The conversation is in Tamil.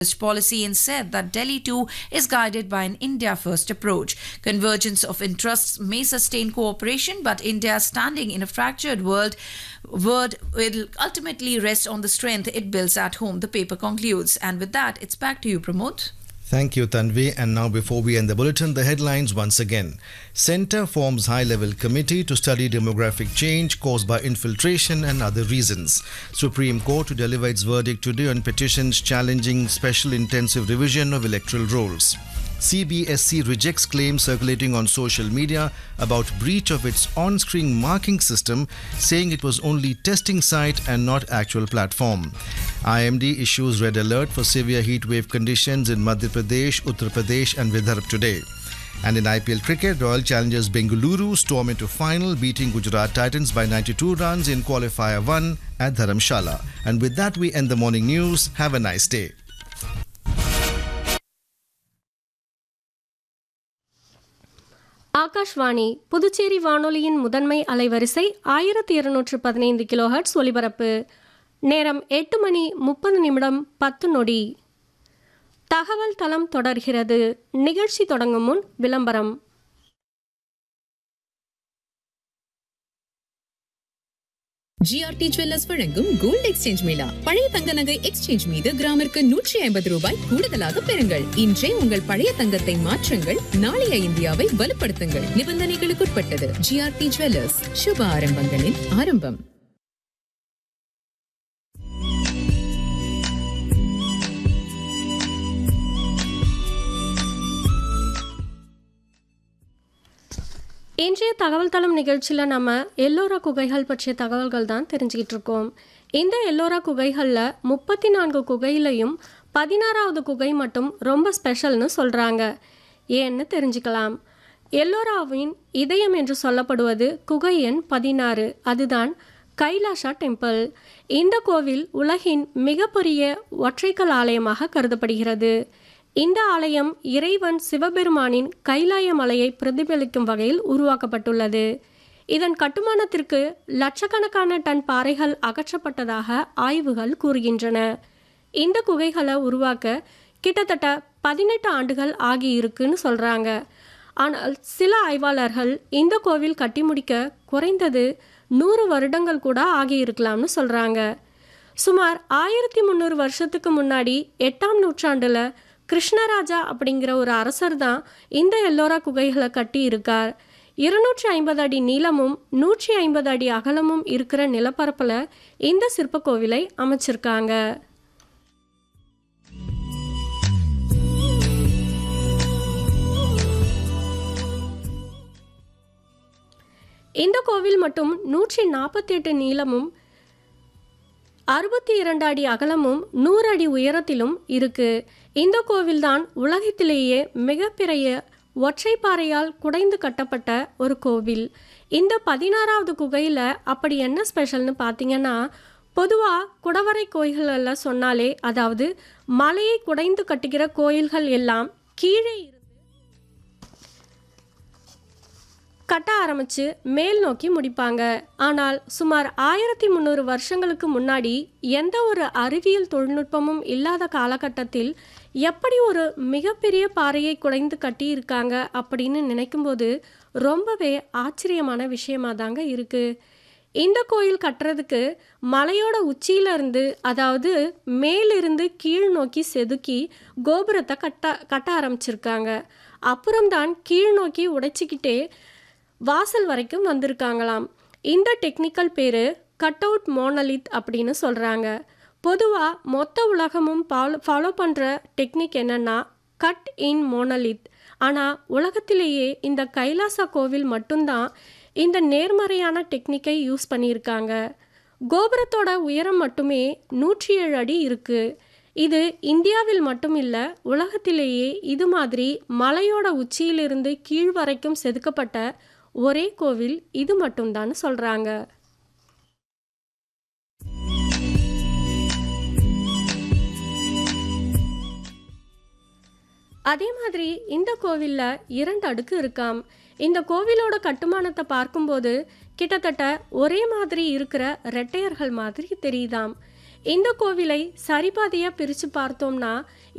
policy and said that Delhi too is guided by an India first approach. Convergence of interests may sustain cooperation, but India's standing in a fractured world word will ultimately rest on the strength it builds at home, the paper concludes. And with that, it's back to you, Pramod. Thank you, Tanvi. And now, before we end the bulletin, the headlines once again. Centre forms high level committee to study demographic change caused by infiltration and other reasons. Supreme Court to deliver its verdict today on petitions challenging special intensive revision of electoral rolls. CBSC rejects claims circulating on social media about breach of its on-screen marking system, saying it was only testing site and not actual platform. IMD issues red alert for severe heat wave conditions in Madhya Pradesh, Uttar Pradesh and Vidarbha today. And in IPL cricket, Royal Challengers Bengaluru storm into final, beating Gujarat Titans by 92 runs in qualifier 1 at Dharamshala. And with that, we end the morning news. Have a nice day. Akashvani Puducherry வானொலியின் முதன்மை அலைவரிசை ஆயிரத்தி இருநூற்று பதினைந்து கிலோஹர்ட்ஸ் ஒலிபரப்பு நேரம் எட்டு மணி முப்பது நிமிடம் பத்து நொடி தகவல் தளம் தொடர்கிறது நிகழ்ச்சி தொடங்கும் முன் விளம்பரம் ஜிஆர்டி ஜுவல்லர்ஸ் வழங்கும் கோல்ட் எக்ஸ்சேஞ்ச் மேளா பழைய தங்க நகை எக்ஸ்சேஞ்ச் மீது கிராமிற்கு நூற்றி ஐம்பது ரூபாய் கூடுதலாக பெறுங்கள் இன்றே உங்கள் பழைய தங்கத்தை மாற்றுங்கள் நாளைய இந்தியாவை வலுப்படுத்துங்கள் நிபந்தனைகளுக்குட்பட்டது ஜிஆர்டி ஜுவல்லர்ஸ் சுப ஆரம்பங்களின் ஆரம்பம் இன்றைய தகவல் தளம் நிகழ்ச்சியில் நம்ம எல்லோரா குகைகள் பற்றிய தகவல்கள் தான் தெரிஞ்சுக்கிட்டு இருக்கோம் இந்த எல்லோரா குகைகளில் முப்பத்தி நான்கு குகையிலையும் பதினாறாவது குகை மட்டும் ரொம்ப ஸ்பெஷல்னு சொல்கிறாங்க ஏன்னு தெரிஞ்சுக்கலாம் எல்லோராவின் இதயம் என்று சொல்லப்படுவது குகை எண் பதினாறு அதுதான் கைலாஷா டெம்பிள் இந்த கோவில் உலகின் மிகப்பெரிய ஒற்றைக்கல் ஆலயமாக கருதப்படுகிறது இந்த ஆலயம் இறைவன் சிவபெருமானின் கைலாய மலையை பிரதிபலிக்கும் வகையில் உருவாக்கப்பட்டுள்ளது இதன் கட்டுமானத்திற்கு லட்சக்கணக்கான டன் பாறைகள் அகற்றப்பட்டதாக ஆய்வுகள் கூறுகின்றன இந்த குகைகளை உருவாக்க கிட்டத்தட்ட பதினெட்டு ஆண்டுகள் ஆகியிருக்குன்னு சொல்கிறாங்க ஆனால் சில ஆய்வாளர்கள் இந்த கோவில் கட்டி முடிக்க குறைந்தது நூறு வருடங்கள் கூட ஆகியிருக்கலாம்னு சொல்கிறாங்க சுமார் ஆயிரத்தி முந்நூறு வருஷத்துக்கு முன்னாடி எட்டாம் நூற்றாண்டில் கிருஷ்ணராஜா அப்படிங்கிற ஒரு அரசர் தான் இந்த எல்லோரா குகைகளை கட்டி இருக்கார் இருநூற்றி ஐம்பது அடி நீளமும் நூற்றி ஐம்பது அடி அகலமும் இருக்கிற நிலப்பரப்பில் இந்த சிற்ப கோவிலை அமைச்சிருக்காங்க இந்த கோவில் மட்டும் நூற்றி நாற்பத்தி எட்டு நீளமும் அறுபத்தி இரண்டு அடி அகலமும் நூறு அடி உயரத்திலும் இருக்கு இந்த கோவில்தான் உலகத்திலேயே மிகப்பெரிய ஒற்றைப்பாறையால் குடைந்து கட்டப்பட்ட ஒரு கோவில் இந்த பதினாறாவது குகையில் அப்படி என்ன ஸ்பெஷல்னு பார்த்தீங்கன்னா பொதுவாக குடவரை கோயில்களில் சொன்னாலே அதாவது மலையை குடைந்து கட்டுகிற கோயில்கள் எல்லாம் கீழே இருந்து கட்ட ஆரம்பித்து மேல் நோக்கி முடிப்பாங்க ஆனால் சுமார் ஆயிரத்தி முந்நூறு வருஷங்களுக்கு முன்னாடி எந்த ஒரு அறிவியல் தொழில்நுட்பமும் இல்லாத காலகட்டத்தில் எப்படி ஒரு மிகப்பெரிய பாறையை குடைந்து கட்டியிருக்காங்க அப்படின்னு நினைக்கும்போது ரொம்பவே ஆச்சரியமான விஷயமா தாங்க இருக்குது இந்த கோயில் கட்டுறதுக்கு மலையோட உச்சியிலிருந்து அதாவது மேலிருந்து கீழ் நோக்கி செதுக்கி கோபுரத்தை கட்ட கட்ட ஆரம்பிச்சிருக்காங்க அப்புறம்தான் கீழ் நோக்கி உடைச்சிக்கிட்டே வாசல் வரைக்கும் வந்திருக்காங்களாம் இந்த டெக்னிக்கல் பேர் கட் அவுட் மோனலித் அப்படின்னு சொல்கிறாங்க பொதுவாக மொத்த உலகமும் ஃபாலோ ஃபாலோ பண்ணுற டெக்னிக் என்னென்னா கட் இன் மோனலித் ஆனால் உலகத்திலேயே இந்த கைலாசா கோவில் மட்டும்தான் இந்த நேர்மறையான டெக்னிக்கை யூஸ் பண்ணியிருக்காங்க கோபுரத்தோட உயரம் மட்டுமே நூற்றி ஏழு அடி இருக்குது இது இந்தியாவில் மட்டும் இல்லை உலகத்திலேயே இது மாதிரி மலையோட உச்சியிலிருந்து கீழ் வரைக்கும் செதுக்கப்பட்ட ஒரே கோவில் இது மட்டும்தான் சொல்கிறாங்க அதே மாதிரி இந்த கோவிலில் இரண்டு அடுக்கு இருக்காம் இந்த கோவிலோட கட்டுமானத்தை பார்க்கும்போது கிட்டத்தட்ட ஒரே மாதிரி இருக்கிற ரெட்டையர்கள் மாதிரி தெரியுதாம் இந்த கோவிலை சரிபாதியாக பிரித்து பார்த்தோம்னா